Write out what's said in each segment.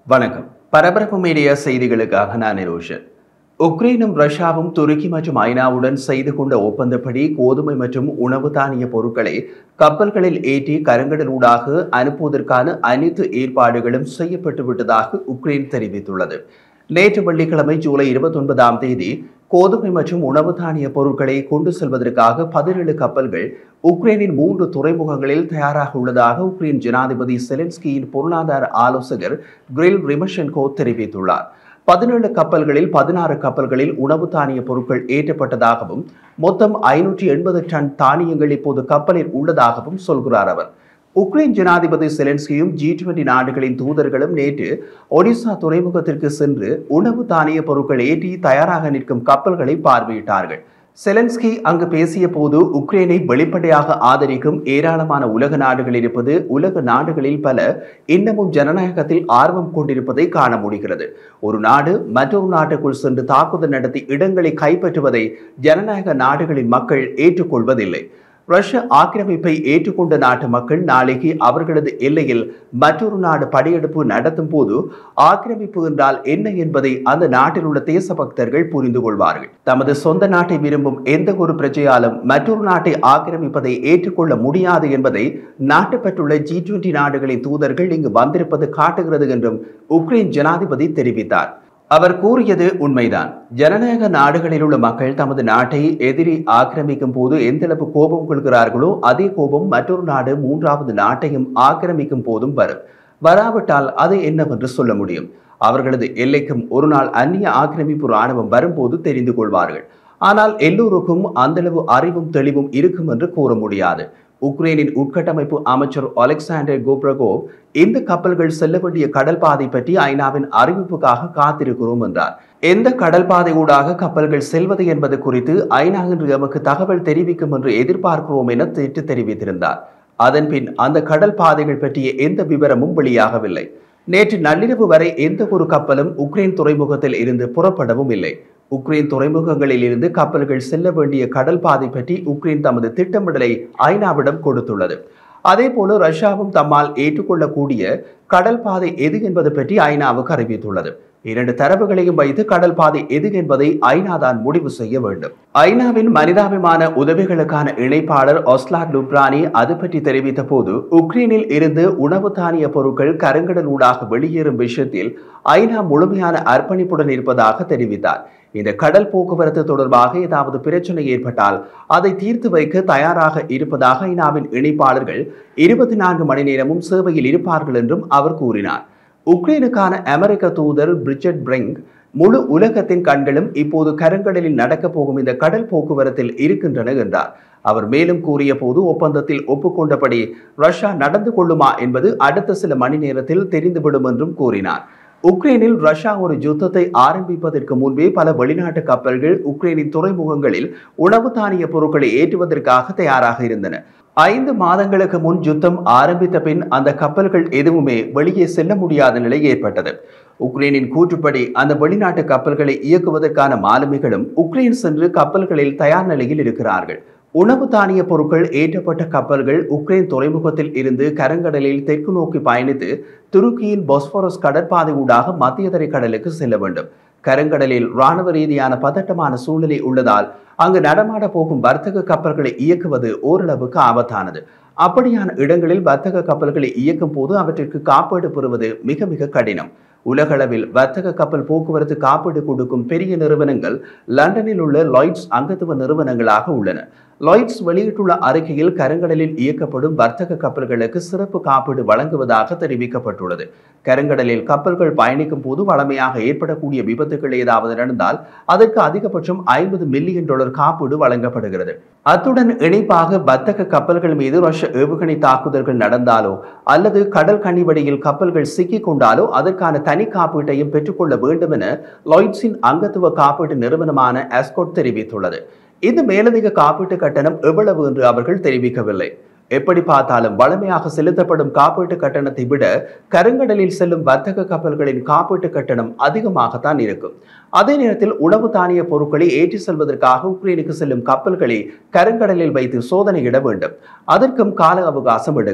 வணக்கம் பரபரப்பு மீடியா செய்திகளுக்காக நான் நிரோஷன் உக்ரைனும் ரஷ்யாவும் துருக்கி மற்றும் ஐநாவுடன் செய்து கொண்ட ஒப்பந்தப்படி கோதுமை மற்றும் உணவு தானிய பொருட்களை கப்பல்களில் ஏற்றி கருங்கடலூடாக அனுப்புவதற்கான அனைத்து ஏற்பாடுகளும் செய்யப்பட்டு விட்டதாக உக்ரைன் தெரிவித்துள்ளது நேற்று வெள்ளிக்கிழமை ஜூலை இருபத்தி ஒன்பதாம் தேதி கோதுமை மற்றும் உணவு தானிய பொருட்களை கொண்டு செல்வதற்காக பதினேழு கப்பல்கள் உக்ரைனின் மூன்று துறைமுகங்களில் தயாராக உள்ளதாக உக்ரைன் ஜனாதிபதி செலன்ஸ்கியின் பொருளாதார ஆலோசகர் கிரில் ரிமஷென்கோ தெரிவித்துள்ளார் பதினேழு கப்பல்களில் பதினாறு கப்பல்களில் உணவு தானிய பொருட்கள் ஏற்றப்பட்டதாகவும் மொத்தம் ஐநூற்றி எண்பது டன் தானியங்கள் இப்போது கப்பலில் உள்ளதாகவும் சொல்கிறார் அவர் உக்ரைன் ஜனாதிபதி செலன்ஸ்கியும் ஜி டுவெண்டி நாடுகளின் தூதர்களும் நேற்று ஒடிசா துறைமுகத்திற்கு சென்று உணவு தானிய பொருட்கள் ஏற்றி தயாராக நிற்கும் கப்பல்களை பார்வையிட்டார்கள் செலன்ஸ்கி அங்கு பேசிய போது உக்ரைனை வெளிப்படையாக ஆதரிக்கும் ஏராளமான உலக நாடுகள் இருப்பது உலக நாடுகளில் பல இன்னமும் ஜனநாயகத்தில் ஆர்வம் கொண்டிருப்பதை காண முடிகிறது ஒரு நாடு மற்றொரு நாட்டுக்குள் சென்று தாக்குதல் நடத்தி இடங்களை கைப்பற்றுவதை ஜனநாயக நாடுகளின் மக்கள் ஏற்றுக்கொள்வதில்லை ரஷ்ய ஆக்கிரமிப்பை ஏற்றுக்கொண்ட நாட்டு மக்கள் நாளைக்கு அவர்களது எல்லையில் மற்றொரு நாடு படையெடுப்பு நடத்தும் போது ஆக்கிரமிப்பு என்றால் என்ன என்பதை அந்த நாட்டில் உள்ள தேசபக்தர்கள் புரிந்து கொள்வார்கள் தமது சொந்த நாட்டை விரும்பும் எந்த ஒரு பிரஜையாலும் மற்றொரு நாட்டை ஆக்கிரமிப்பதை ஏற்றுக்கொள்ள முடியாது என்பதை நாட்டுப்பட்டுள்ள ஜி டுவெண்டி நாடுகளின் தூதர்கள் இங்கு வந்திருப்பது காட்டுகிறது என்றும் உக்ரைன் ஜனாதிபதி தெரிவித்தார் அவர் கூறியது உண்மைதான் ஜனநாயக நாடுகளில் உள்ள மக்கள் தமது நாட்டை எதிரி ஆக்கிரமிக்கும் போது எந்தளவு கோபம் கொள்கிறார்களோ அதே கோபம் மற்றொரு நாடு மூன்றாவது நாட்டையும் ஆக்கிரமிக்கும் போதும் வரும் வராவிட்டால் அது என்னவென்று சொல்ல முடியும் அவர்களது எல்லைக்கும் ஒரு நாள் அந்நிய ஆக்கிரமிப்பு ராணுவம் வரும்போது தெரிந்து கொள்வார்கள் ஆனால் எல்லோருக்கும் அந்தளவு அறிவும் தெளிவும் இருக்கும் என்று கூற முடியாது உக்ரைனின் உட்கட்டமைப்பு அமைச்சர் அலெக்சாண்டர் கோப்ரகோவ் இந்த கப்பல்கள் செல்ல வேண்டிய கடல் பாதை பற்றி ஐநாவின் அறிவிப்புக்காக காத்திருக்கிறோம் என்றார் எந்த கடல் பாதை ஊடாக கப்பல்கள் செல்வது என்பது குறித்து ஐநா இன்று எமக்கு தகவல் தெரிவிக்கும் என்று எதிர்பார்க்கிறோம் என திட்டு தெரிவித்திருந்தார் அதன்பின் அந்த கடல் பாதைகள் பற்றிய எந்த விவரமும் வெளியாகவில்லை நேற்று நள்ளிரவு வரை எந்த ஒரு கப்பலும் உக்ரைன் துறைமுகத்தில் இருந்து புறப்படவும் இல்லை உக்ரைன் துறைமுகங்களில் இருந்து கப்பல்கள் செல்ல வேண்டிய கடல் பாதை பற்றி உக்ரைன் தமது திட்டமிடலை ஐநாவிடம் கொடுத்துள்ளது அதே போல ரஷ்யாவும் தம்மால் ஏற்றுக்கொள்ளக்கூடிய கடல் பாதை எது என்பது பற்றி ஐநாவுக்கு அறிவித்துள்ளது இரண்டு தரவுகளையும் வைத்து கடல் பாதை எது என்பதை ஐநா தான் முடிவு செய்ய வேண்டும் ஐநாவின் மனிதாபிமான உதவிகளுக்கான இணைப்பாளர் ஒஸ்லாக் லுப்ரானி அது பற்றி தெரிவித்த போது உக்ரைனில் இருந்து உணவு தானிய பொருட்கள் கருங்கடல் ஊடாக வெளியேறும் விஷயத்தில் ஐநா முழுமையான அர்ப்பணிப்புடன் இருப்பதாக தெரிவித்தார் இந்த கடல் போக்குவரத்து தொடர்பாக ஏதாவது பிரச்சனை ஏற்பட்டால் அதை தீர்த்து வைக்க தயாராக இருப்பதாக ஐநாவின் இணைப்பாளர்கள் இருபத்தி நான்கு மணி நேரமும் சேவையில் இருப்பார்கள் என்றும் அவர் கூறினார் உக்ரைனுக்கான அமெரிக்க தூதர் பிரிஜட் பிரிங்க் முழு உலகத்தின் கண்களும் இப்போது கருங்கடலில் நடக்கப் போகும் இந்த கடல் போக்குவரத்தில் இருக்கின்றன என்றார் அவர் மேலும் கூறிய போது ஒப்பந்தத்தில் ஒப்புக்கொண்டபடி ரஷ்யா நடந்து கொள்ளுமா என்பது அடுத்த சில மணி நேரத்தில் தெரிந்துவிடும் என்றும் கூறினார் உக்ரைனில் ரஷ்யா ஒரு யுத்தத்தை ஆரம்பிப்பதற்கு முன்பே பல வெளிநாட்டு கப்பல்கள் உக்ரைனின் துறைமுகங்களில் உணவு தானிய பொருட்களை ஏற்றுவதற்காக தயாராக இருந்தன ஐந்து மாதங்களுக்கு முன் யுத்தம் ஆரம்பித்த பின் அந்த கப்பல்கள் எதுவுமே வெளியே செல்ல முடியாத நிலை ஏற்பட்டது உக்ரைனின் கூற்றுப்படி அந்த வெளிநாட்டு கப்பல்களை இயக்குவதற்கான மாலுமிகளும் உக்ரைன் சென்று கப்பல்களில் தயார் நிலையில் இருக்கிறார்கள் உணவு தானிய பொருட்கள் ஏற்றப்பட்ட கப்பல்கள் உக்ரைன் துறைமுகத்தில் இருந்து கருங்கடலில் தெற்கு நோக்கி பயணித்து துருக்கியின் பொஸ்போரஸ் கடற்பாதை ஊடாக மத்திய தரை கடலுக்கு செல்ல வேண்டும் கருங்கடலில் இராணுவ ரீதியான பதட்டமான சூழ்நிலை உள்ளதால் அங்கு நடமாட போகும் வர்த்தக கப்பல்களை இயக்குவது ஓரளவுக்கு ஆபத்தானது அப்படியான இடங்களில் வர்த்தக கப்பல்களை இயக்கும் போது அவற்றிற்கு காப்பீடு பெறுவது மிக மிக கடினம் உலகளவில் வர்த்தக கப்பல் போக்குவரத்து காப்பீடு கொடுக்கும் பெரிய நிறுவனங்கள் லண்டனில் உள்ள லாய்ட்ஸ் அங்கத்துவ நிறுவனங்களாக உள்ளன லாய்ட்ஸ் வெளியிட்டுள்ள அறிக்கையில் கருங்கடலில் இயக்கப்படும் வர்த்தக கப்பல்களுக்கு சிறப்பு காப்பீடு வழங்குவதாக தெரிவிக்கப்பட்டுள்ளது கருங்கடலில் கப்பல்கள் பயணிக்கும் போது வளமையாக ஏற்படக்கூடிய விபத்துகள் ஏதாவது நடந்தால் அதற்கு அதிகபட்சம் ஐம்பது மில்லியன் டாலர் காப்பீடு வழங்கப்படுகிறது அத்துடன் இணைப்பாக வர்த்தக கப்பல்கள் மீது ரஷ்ய ஏவுகணை தாக்குதல்கள் நடந்தாலோ அல்லது கடல் கனிவடியில் கப்பல்கள் சிக்கிக் கொண்டாலோ அதற்கான தனி காப்பீட்டையும் பெற்றுக்கொள்ள வேண்டும் என லாய்ட்ஸின் அங்கத்துவ காப்பீட்டு நிறுவனமான ஆஸ்கோட் தெரிவித்துள்ளது இந்த மேலதிக காப்பீட்டு கட்டணம் எவ்வளவு என்று அவர்கள் தெரிவிக்கவில்லை எப்படி பார்த்தாலும் வளமையாக செலுத்தப்படும் காப்பீட்டு கட்டணத்தை விட கருங்கடலில் செல்லும் வர்த்தக கப்பல்களின் காப்பீட்டு கட்டணம் அதிகமாகத்தான் இருக்கும் அதே நேரத்தில் உணவு தானிய பொருட்களை ஏற்றி செல்வதற்காக உக்ரைனுக்கு செல்லும் கப்பல்களை கருங்கடலில் வைத்து சோதனையிட வேண்டும் அதற்கும் கால அவகாசம் எடுக்கும்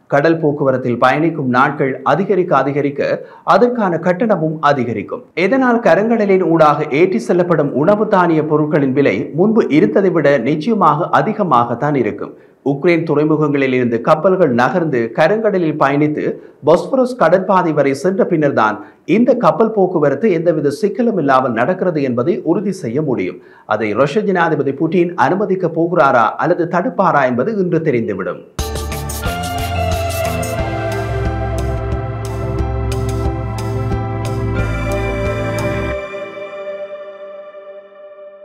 கடல் போக்குவரத்தில் பயணிக்கும் நாட்கள் அதிகரிக்க அதிகரிக்க அதற்கான கட்டணமும் அதிகரிக்கும் இதனால் கருங்கடலின் ஊடாக ஏற்றி செல்லப்படும் உணவு தானிய பொருட்களின் விலை முன்பு இருந்ததை விட நிச்சயமாக அதிகமாகத்தான் இருக்கும் உக்ரைன் துறைமுகங்களில் இருந்து கப்பல்கள் நகர்ந்து கருங்கடலில் பயணித்து பொஸ்பரஸ் கடற்பாதை வரை சென்ற பின்னர்தான் இந்த கப்பல் போக்குவரத்து எந்தவித சிக்கலும் இல்லாமல் நடக்கிறது என்பதை உறுதி செய்ய முடியும் அதை ரஷ்ய ஜனாதிபதி புட்டின் அனுமதிக்க போகிறாரா அல்லது தடுப்பாரா என்பது இன்று தெரிந்துவிடும்